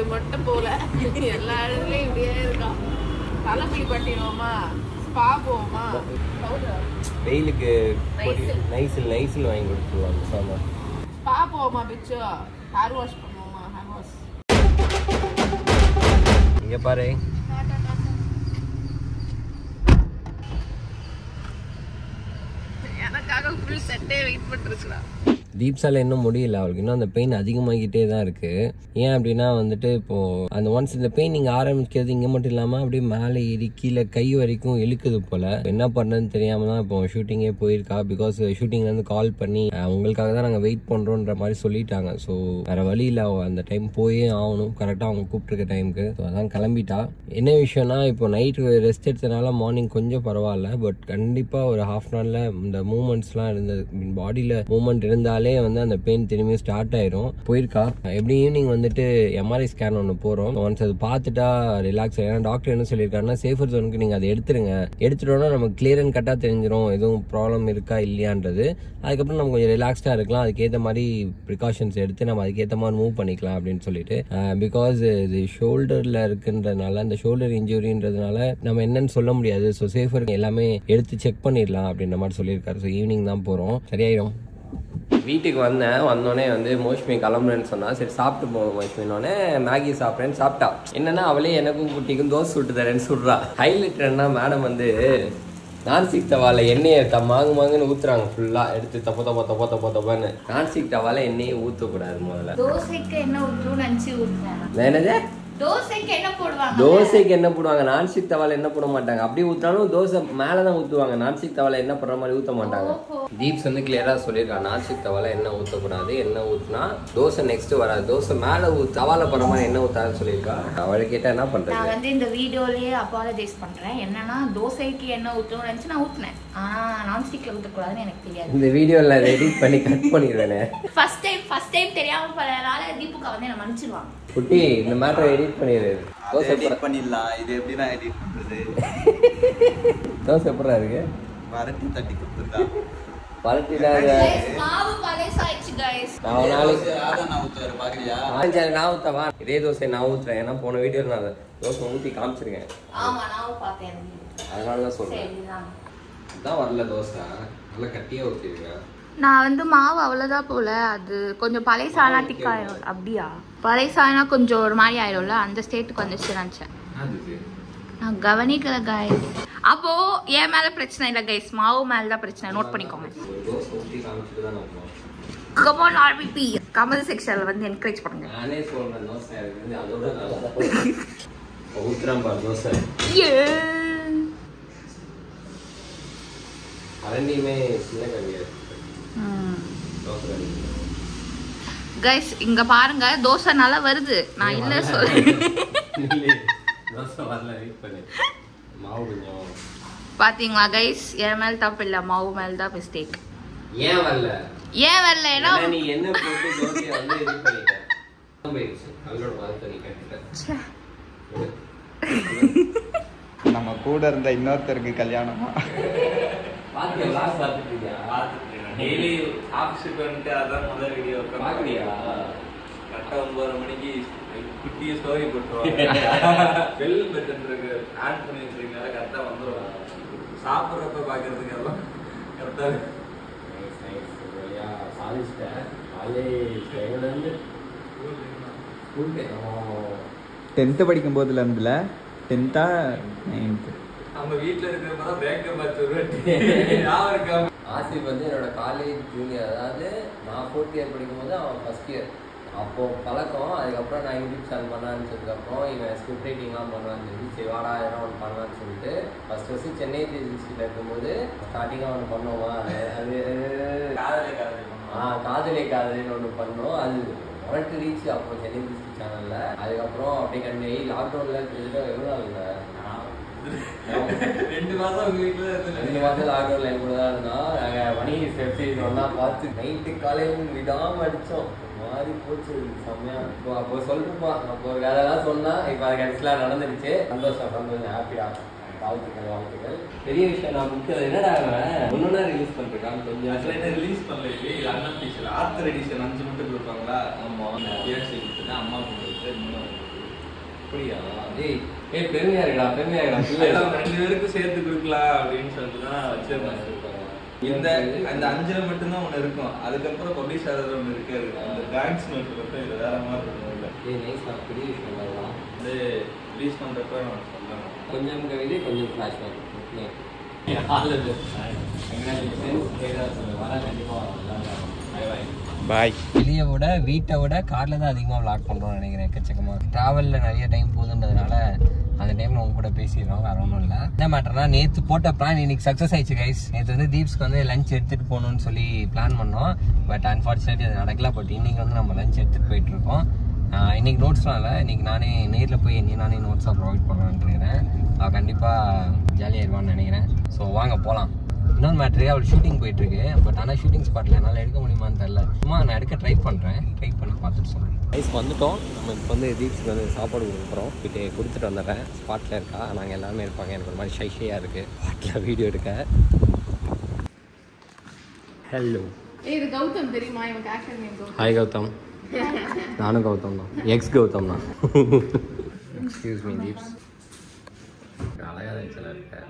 மட்டும் போல எல்லா இடத்துலயும் இப்படியே இருக்கான் தலைப்புளி பட்டிடுவோமா ஸ்பா போவோமா வெயிலுக்கு நைசில் நைசில் வாங்கி கொடுத்துருவாங்க சாமா ஸ்பா போவோமா பிச்சு ஹேர் வாஷ் பண்ணுவோமா ஹேர் வாஷ் இங்கே பாரு எனக்காக ஃபுல் செட்டே வெயிட் பண்ணிருக்கலாம் தீப்ஸால இன்னும் முடியல அவளுக்கு இன்னும் அந்த பெயின் அதிகமாகிட்டே தான் இருக்கு ஏன் அப்படின்னா வந்துட்டு இப்போ அந்த ஒன்ஸ் இந்த பெயின் நீங்க ஆரம்பிக்கிறது இங்க மட்டும் இல்லாம அப்படியே மேலே ஏறி கீழே கை வரைக்கும் இழுக்குது போல என்ன பண்ணதுன்னு தெரியாம தான் இப்போ ஷூட்டிங்கே போயிருக்கா பிகாஸ் ஷூட்டிங்ல இருந்து கால் பண்ணி அஹ், உங்களுக்காக தான் நாங்க வெயிட் பண்றோன்ற மாதிரி சொல்லிட்டாங்க ஸோ வேற வழி இல்லை அவ அந்த டைம் போயே ஆகணும் கரெக்டாக அவங்க கூப்பிட்டுருக்க டைமுக்கு ஸோ அதான் கிளம்பிட்டா என்ன விஷயம்னா இப்போ நைட்டு ரெஸ்ட் எடுத்தனால மார்னிங் கொஞ்சம் பரவாயில்ல பட் கண்டிப்பா ஒரு ஹாஃப் அன் ஹவர்ல இந்த மூமெண்ட்ஸ்லாம் இருந்தது பாடியில மூமெண்ட் இருந்தாலே வந்து அந்த பெயின் திரும்பி ஸ்டார்ட் ஆயிரும் போயிருக்கா எப்படி ஈவினிங் வந்துட்டு எம்ஆர்ஐ ஸ்கேன் ஒன்று போகிறோம் ஒன்ஸ் அது பார்த்துட்டா ரிலாக்ஸ் ஏன்னா டாக்டர் என்ன சொல்லியிருக்காருன்னா சேஃபர் ஜோனுக்கு நீங்கள் அதை எடுத்துருங்க எடுத்துட்டோம்னா நமக்கு கிளியர் அண்ட் கட்டாக தெரிஞ்சிடும் எதுவும் ப்ராப்ளம் இருக்கா இல்லையான்றது அதுக்கப்புறம் நம்ம கொஞ்சம் ரிலாக்ஸ்டாக இருக்கலாம் அதுக்கேற்ற மாதிரி ப்ரிகாஷன்ஸ் எடுத்து நம்ம அதுக்கேற்ற மாதிரி மூவ் பண்ணிக்கலாம் அப்படின்னு சொல்லிட்டு பிகாஸ் இது ஷோல்டரில் இருக்குன்றதுனால அந்த ஷோல்டர் இன்ஜுரின்றதுனால நம்ம என்னன்னு சொல்ல முடியாது ஸோ சேஃபர் எல்லாமே எடுத்து செக் பண்ணிடலாம் அப்படின்ற மாதிரி சொல்லியிருக்காரு ஸோ ஈவினிங் தான் போகிறோம் சரியாயிடும் வீட்டுக்கு வந்தேன் வந்தோடனே வந்து மோஷ்மி கிளம்புறேன்னு சொன்னா சரி சாப்பிட்டு போவோம் மோஷ்மினோடனே மேகி சாப்பிட்றேன்னு சாப்பிட்டா என்னன்னா அவளே எனக்கும் குட்டிக்கும் தோசை சுட்டு தரேன்னு சொல்றா ஹைலைட் என்ன மேடம் வந்து நான்சிக் தவால எண்ணெயை த மாங்கு மாங்குன்னு ஊத்துறாங்க ஃபுல்லா எடுத்து தப்ப தப்ப தப்ப தப்ப தப்பன்னு நான்சிக் தவால எண்ணெயை ஊற்றக்கூடாது முதல்ல தோசைக்கு என்ன ஊற்றணும்னு நினச்சி ஊற்றுனேன் என்னது தோசைக்கு என்ன போடுவாங்க தோசைக்கு என்ன போடுவாங்க நான்ஸ்டிக் தவால என்ன போட மாட்டாங்க அப்படி ஊத்தினாலும் தோசை மேல தான் ஊத்துவாங்க நான்ஸ்டிக் தவால என்ன பண்ற மாதிரி ஊத்த மாட்டாங்க தீப்ஸ் வந்து கிளியரா சொல்லியிருக்காங்க நான்ஸ்டிக் தவால என்ன ஊத்தக்கூடாது என்ன ஊத்துனா தோசை நெக்ஸ்ட் வராது தோசை மேல ஊ தவால போற மாதிரி என்ன ஊத்தாதுன்னு சொல்லியிருக்கா அவளை கேட்டா என்ன நான் பண்றது வந்து இந்த வீடியோலயே அப்பாலஜைஸ் பண்றேன் என்னன்னா தோசைக்கு என்ன ஊற்றணும்னு நினச்சி நான் ஊற்றினேன் ஆனா நான்ஸ்டிக்ல ஊற்றக்கூடாதுன்னு எனக்கு தெரியாது இந்த வீடியோல எடிட் பண்ணி கட் பண்ணிடுவேனே ஃபர்ஸ்ட் டைம் ஃபர்ஸ்ட் டைம் தெரியாம பண்ணனால தீபுக்கா வந்து என்ன மன்னிச்சிருவாங்க குட்டி இந்த மேட்டரை எடிட் பண்ணிடு தோசை எடிட் எப்படா- பண்ணிடலாம் இது எப்படி நான் எடிட் பண்றது தோசை எப்படா இருக்கு வரட்டி தட்டி கொடுத்துருக்கா பரட்டிடா மாவு பழசாயிடுச்சு கைஸ் நான் ஒரு நாளைக்கு அதான் நான் ஊத்துவாரு பாக்குறியா ஆ, சரி நான் ஊத்தவா இதே தோசை நான் ஊத்துறேன் ஏன்னா போன வீடியோல நான் தோசை ஊத்தி காமிச்சிருக்கேன் ஆமா நான் பார்த்தேன் அந்த video. அதனால தான் சொல்றேன் சரிதான் அதான் வரல தோசை நல்லா கட்டியா ஊத்திருக்கேன் நான் வந்து மாவு அவ்வளோதான் போல அது கொஞ்சம் பழைசானா திக் ஆயிடும் அப்படியா பழைசானா கொஞ்சம் ஒரு மாதிரி ஆயிடும்ல அந்த ஸ்டேட்டுக்கு வந்துச்சு நினச்சேன் நான் கவனிக்கல கைஸ் அப்போ என் மேல பிரச்சனை இல்லை கைஸ் மாவு மேல தான் பிரச்சனை நோட் பண்ணிக்கோங்க ஒரு தோசை ஊத்தி காமிச்சிட்டு தான் நான் போவேன் கமான் ஆர்பிபி கமெண்ட் செக்ஷன்ல வந்து என்கரேஜ் பண்ணுங்க நானே சொல்றேன் தோசை எனக்கு வந்து அதோட நல்லா ஊத்துறான் பாரு தோசை அரண்டியுமே சின்ன கம்மியா இருக்கு தோசை கம்மி கைஸ் இங்க பாருங்க தோசை நல்லா வருது நான் இல்ல சொல்றேன் தோசை வரல வெயிட் பண்ணு மாவு கொஞ்சம் பாத்தீங்களா கைஸ் என் மேல தப்பு இல்ல மாவு மேல தான் மிஸ்டேக் ஏன் வரல ஏன் வரல ஏன்னா ஏன்னா நீ என்ன போட்டு தோசையை வந்து இது பண்ணிட்ட போயிடுச்சு கல்லோட மரத்தை நீ கட்டிட்ட நம்ம கூட இருந்த இன்னொருத்தருக்கு கல்யாணமா பாத்தியா லாஸ்ட் பார்த்துட்டு இருக்கியா டெய்லி ஆஃபீஸுக்கு வந்துட்டு அதான் முதல் வீடியோ பாக்குறியா கரெக்டாக ஒன்பது மணிக்கு குட்டிய ஸ்டோரி போட்டுருவாங்க பெல் பட்டன் இருக்கு ஆட் பண்ணி வச்சிருக்கனால கரெக்டாக வந்துடுவாங்க சாப்பிட்றப்ப பார்க்கறதுக்கு எல்லாம் கரெக்டாக நைஸ் நைஸ் சரியா சாதிச்சிட்டேன் காலேஜ் டைம்லேருந்து ஸ்கூல் டென்த்து படிக்கும் போதுல இருந்துல டென்த்தா நைன்த்து நம்ம வீட்டில் இருக்கிறப்ப தான் பிரேக்கப் ஆச்சு ஞாபகம் இருக்கா ஆசிப் வந்து என்னோட காலேஜ் ஜூனியர் அதாவது நான் ஃபோர்த் இயர் படிக்கும்போது அவன் ஃபர்ஸ்ட் இயர் அப்போ பழக்கம் அதுக்கப்புறம் நான் யூடியூப் சேனல் பண்ண ஆரம்பிச்சதுக்கப்புறம் இவன் ஸ்கிரிப்ட் ரைட்டிங்லாம் பண்ணுவான்னு சொல்லி சரி வாடா எதனா ஒன்று பண்ணலான்னு சொல்லிட்டு ஃபர்ஸ்ட் ஃபர்ஸ்ட் சென்னை டிஸ்ட்ரிக்டில் இருக்கும்போது ஸ்டார்டிங்காக ஒன்று பண்ணோமா அது காதலே காதலே ஆ காதலே காதலின்னு ஒன்று பண்ணோம் அது உனக்கு ரீச் அப்போ சென்னை டிஸ்ட்ரிக்ட் சேனலில் அதுக்கப்புறம் அப்படியே கண்டு லாக்டவுனில் கிட்டத்தட்ட எவ்வளோ நாள் இல்லை ரெண்டு மாசம் உங்க வீட்டில் ரெண்டு இருந்து மாதம் லாக்டவுன்ல என் கூட தான் இருந்தோம் நாங்கள் மணி வெப் சீரிஸ் ஒன்றா பார்த்து நைட்டு காலையில் விடாமல் அடித்தோம் மாதிரி போச்சு செம்மையா இப்போ அப்போ சொல்லிருப்பான் அப்போ ஒரு கதைலாம் சொன்னா இப்போ அது கடைசியில் நடந்துருச்சு சந்தோஷம் சந்தோஷம் ஹாப்பியா வாழ்த்துக்கள் வாழ்த்துக்கள் பெரிய விஷயம் நான் புக்கு என்னடா ஒன்றுனா ரிலீஸ் பண்ணிருக்கான் கொஞ்சம் ஆக்சுவலாக ரிலீஸ் பண்ணல இது இது அன்அஃபிஷியல் ஆர்த்தர் எடிஷன் அஞ்சு மட்டும் கொடுப்பாங்களா ஆமாம் பிஎஸ்சி கொடுத்துட்டு அம்மா கொடுத்து மூணு அப்படியா டேய் ஏய் பெருமையா இருக்குடா பெருமையா இருக்குடா எல்லாம் ரெண்டு பேருக்கும் சேர்த்து கொடுக்கலாம் அப்படின்னு சொல்லிட்டு தான் வச்சிருந்தேன் இந்த அந்த அஞ்சுல மட்டும்தான் ஒண்ணு இருக்கும் அதுக்கப்புறம் பப்ளிஷ் ஆகிறது ஒண்ணு இருக்காது அந்த டான்ஸ் நோட் மட்டும் இது வேற மாதிரி இருக்கும் இல்ல ஏய் நைஸ் நான் பெரிய விஷயம் தான் வந்து ரிலீஸ் பண்றப்ப நான் சொல்லலாம் கொஞ்சம் கவிதை கொஞ்சம் ஃப்ளாஷ்பேக் ஓகே ஆல் இது கங்க்ராச்சுலேஷன் வர கண்டிப்பாக பாய் வெளியை விட வீட்டை விட காரில் தான் அதிகமாக vlog பண்ணுறோம்னு நினைக்கிறேன் எக்கச்சக்கமாக ட்ராவலில் நிறைய டைம் போகுதுன்றதுனால அந்த டைமில் உங்க கூட பேசிடுறோம் வேற ஒன்றும் இல்லை என்ன மேட்டர்னா நேற்று போட்ட பிளான் இன்னைக்கு சக்ஸஸ் ஆயிடுச்சு கைஸ் நேற்று வந்து தீப்ஸ்க்கு வந்து லஞ்ச் எடுத்துகிட்டு போகணும்னு சொல்லி பிளான் பண்ணோம் பட் அன்ஃபார்ச்சுனேட்லி அது நடக்கல பட் இன்னைக்கு வந்து நம்ம லஞ்ச் எடுத்துகிட்டு போயிட்டு இருக்கோம் ஆஹ் இன்னைக்கு நோட்ஸ்லாம் இல்லை இன்னைக்கு நானே நேரில் போய் நீ நானே நோட்ஸாக ப்ரொவைட் பண்ணலான்னு இருக்கிறேன் அவள் கண்டிப்பாக ஜாலியாகிடுவான்னு நினைக்கிறேன் ஸோ வாங்க போகலாம் இன்னொரு மேட்ரு அவள் ஷூட்டிங் போயிட்டு இருக்கு பட் ஆனால் ஷூட்டிங் ஸ்பாட்டில் என்னால் எடுக்க முடியுமான்னு தெரியல சும்மா நான் எடுக்க ட்ரை பண்ணுறேன் ட்ரை பண்ணி பார்த்துட்டு சொல்கிறேன் ரைஸ் வந்துட்டோம் நம்ம இப்போ வந்து தீப்ஸ்க்கு வந்து சாப்பாடு கொடுக்குறோம் கிட்டே கொடுத்துட்டு வந்துடுறேன் ஸ்பாட்டில் இருக்கா நாங்கள் எல்லாருமே இருப்பாங்க எனக்கு ஒரு மாதிரி ஷை ஷையாக இருக்குது ஸ்பாட்டில் வீடியோ எடுக்க ஹலோ ஏய், இது கௌதம் தெரியுமா இவன் actor name Gautham hi Gautham நானும் கௌதம் தான் எக்ஸ் கௌதம் தான் எக்ஸ்கியூஸ் மீ தீப்ஸ் அழகாக இருந்துச்சு இருக்க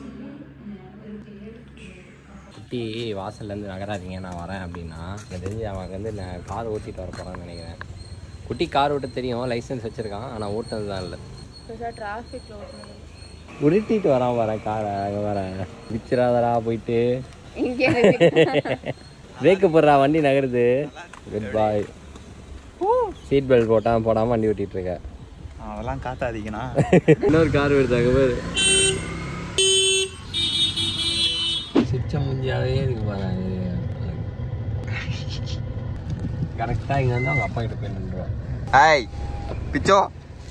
குட்டி வாசல்லேருந்து நகராதீங்க நான் வரேன் அப்படின்னா எனக்கு தெரிஞ்சு அவன் வந்து நான் கார் ஓட்டிட்டு வர போகிறான்னு நினைக்கிறேன் குட்டி கார் ஓட்ட தெரியும் லைசன்ஸ் வச்சுருக்கான் ஆனால் ஓட்டுனது தான் இல்லை டிராஃபிக்ல உருட்டிட்டு வரான் வரேன் காரை அங்கே வரேன் விச்சிராதரா போயிட்டு இங்கே பிரேக்கு போடுறா வண்டி நகருது குட் பாய் சீட் பெல்ட் போட்டான் போடாமல் வண்டி ஓட்டிட்டு இருக்க அதெல்லாம் காத்தாதீங்கண்ணா இன்னொரு கார் வருதாங்க பேர் சுவிட்ச முடிஞ்சாவே இருக்கு பாரு கரெக்டாக இங்கே வந்து அவங்க அப்பா கிட்ட போய் நின்றுவான் ஹாய் பிச்சோ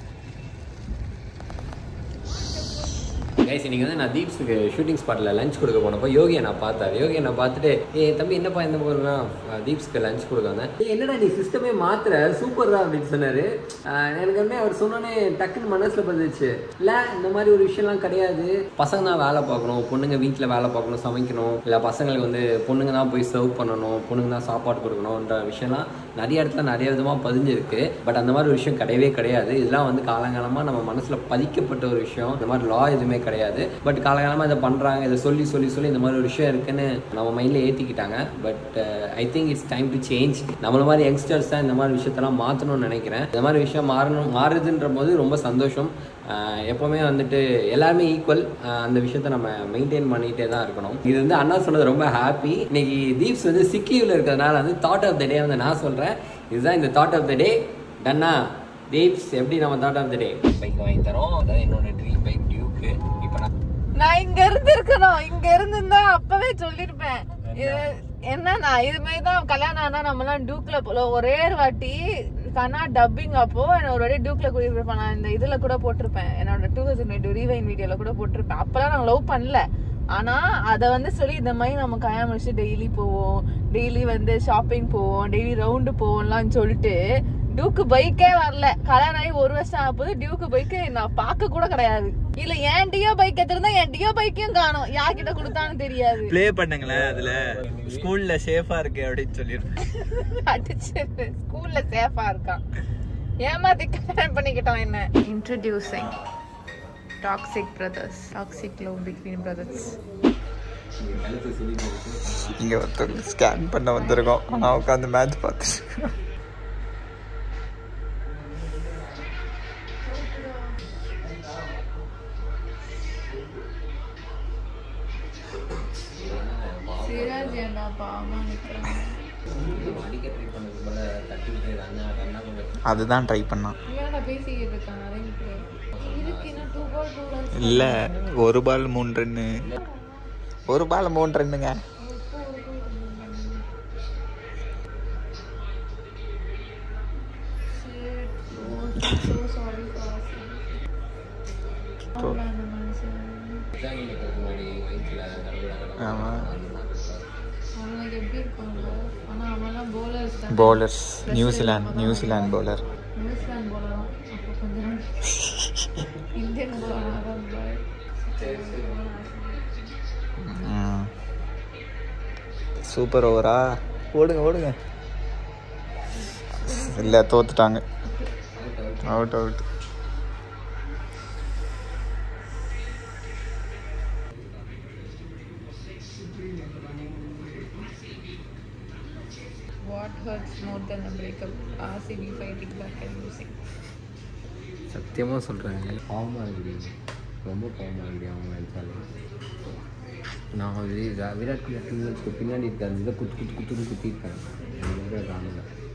கைஸ் இன்னைக்கு வந்து நான் தீப்ஸுக்கு ஷூட்டிங் ஸ்பாட்டில் லஞ்ச் கொடுக்க போனப்போ யோகியை நான் பார்த்தாரு யோகியை நான் பார்த்துட்டு ஏ தம்பி என்னப்பா இந்த போகிறேன்னா தீப்ஸ்க்கு லஞ்ச் கொடுக்க வந்தேன் "ஏய், என்னடா நீ சிஸ்டமே மாத்துற சூப்பர்ரா அப்படின்னு சொன்னாரு ஆஹ் எனக்கு வந்து அவர் சொன்னோன்னே டக்குன்னு மனசில் பதிச்சு இல்லை இந்த மாதிரி ஒரு விஷயம்லாம் கிடையாது பசங்க தான் வேலை பார்க்கணும் பொண்ணுங்க வீட்டில் வேலை பார்க்கணும் சமைக்கணும் இல்லை பசங்களுக்கு வந்து பொண்ணுங்க தான் போய் சர்வ் பண்ணணும் பொண்ணுங்க தான் சாப்பாடு கொடுக்கணுன்ற விஷயம்லாம் நிறைய இடத்துல நிறைய விதமாக பதிஞ்சிருக்கு பட் அந்த மாதிரி ஒரு விஷயம் கிடையவே கிடையாது இதெல்லாம் வந்து காலங்காலமாக நம்ம மனசில் பதிக்கப்பட்ட ஒரு விஷயம் இந்த மாதிரி லா எதுவுமே கிடையாது பட் காலகாலமாக இதை பண்ணுறாங்க இதை சொல்லி சொல்லி சொல்லி இந்த மாதிரி ஒரு விஷயம் இருக்குன்னு நம்ம மைண்டில் ஏற்றிக்கிட்டாங்க but I think it's time to change நம்மள மாதிரி யங்ஸ்டர்ஸ் தான் இந்த மாதிரி விஷயத்தெல்லாம் மாற்றணும்னு நினைக்கிறேன் இந்த மாதிரி விஷயம் மாறணும் மாறுதுன்ற போது ரொம்ப சந்தோஷம் ஆஹ் எப்போவுமே வந்துட்டு எல்லாருமே ஈக்குவல் அந்த விஷயத்த நம்ம மெயின்டைன் பண்ணிகிட்டே தான் இருக்கணும் இது வந்து அண்ணா சொன்னது ரொம்ப ஹாப்பி இன்னைக்கு தீப்ஸ் வந்து சிக்கியூவில் இருக்கிறதுனால வந்து தாட் ஆஃப் த டே வந்து நான் சொல்கிறேன் இதுதான் இந்த தாட் ஆஃப் த டே டன்னா தீப்ஸ் எப்படி நம்ம thought of the day bike வாங்கி தரோம் அதான் என்னோட ட்ரீம் பைக் டியூக்கு இப்போ நான் நான் இங்க இருந்து இருக்கணும் இங்க இருந்திருந்தா அப்பவே சொல்லிருப்பேன் இது என்னன்னா இது மாதிரி தான் கல்யாணம் ஆனா நம்ம எல்லாம் டூக்ல போல ஒரே ஒரு வாட்டி கண்ணா டப்பிங் அப்போ என்ன ஒரு வாட்டி டூக்ல கூட்டிட்டு நான் இந்த இதுல கூட போட்டிருப்பேன் என்னோட டூ தௌசண்ட் டுவெண்ட்டி ரீவைன் வீடியோல கூட போட்டிருப்பேன் அப்பெல்லாம் நாங்க லவ் பண்ணல ஆனா அத வந்து சொல்லி இந்த மாதிரி நம்ம கல்யாணம் முடிச்சு டெய்லி போவோம் டெய்லி வந்து ஷாப்பிங் போவோம் டெய்லி ரவுண்டு போவோம்லாம் சொல்லிட்டு டியூக்கு பைக்கே வரல கல்யாணம் ஆகி ஒரு வருஷம் ஆக போது டியூக்கு பைக்கு நான் பார்க்க கூட கிடையாது இல்ல என் டியோ பைக் எடுத்திருந்தா என் டியோ பைக்கையும் காணும் யார்கிட்ட கொடுத்தான்னு தெரியாது ப்ளே பண்ணுங்களேன் அதுல ஸ்கூல்ல சேஃபா இருக்கு அப்படின்னு சொல்லிருப்பேன் அடிச்சு ஸ்கூல்ல சேஃபா இருக்கான் ஏமாத்தி கல்யாணம் பண்ணிக்கிட்டோம் என்ன introducing toxic brothers toxic love between brothers இங்க ஒருத்தர் ஸ்கேன் பண்ண வந்திருக்கோம் ஆனா உட்காந்து மேட்ச் பார்த்துட்டு சிராஜ் ஏண்டா பாவமா நிக்கிறான் அடிக்க ட்ரை பண்ணது போல தட்டிக்கிட்டு ரன்னா ரன்னா கொஞ்சம் அதுதான் ட்ரை பண்ணான் இவனடா பேசிக்கிட்டு இருக்கான் அதே நிக்கிறேன் இதுக்கு என்ன டூ பால் டூ ரன்ஸ் இல்ல ஒரு பால் மூணு ரன்னு ஒரு பால் மூணு ரன்னுங்க so sorry for us. அவ்வளோ அந்த மனுஷன் முன்னாடி வயிற்றுல ஆமா அவனுக்கு எப்படி இருப்பாங்க ஆனா அவன்லாம் bowlers தான் bowlers New Zealand New Zealand bowler New Zealand bowler தான் அப்போ கொஞ்சம் இந்தியன் bowler தான் சூப்பர் ஓவரா ஓடுங்க ஓடுங்க இல்ல தோத்துட்டாங்க out out what hurts more than a breakup RCB fighting back and losing சத்தியமாக சொல்கிறேன் பாவமாக இருக்குது ரொம்ப பாவமாக இருக்குது அவங்க நினச்சாலும் நான் வந்து விரா- விராட் கோலி டீமுக்கு பின்னாடி இருக்க அந்த இதை குத்து குத்து குத்துன்னு குத்திருக்கேன் எனக்கு காணல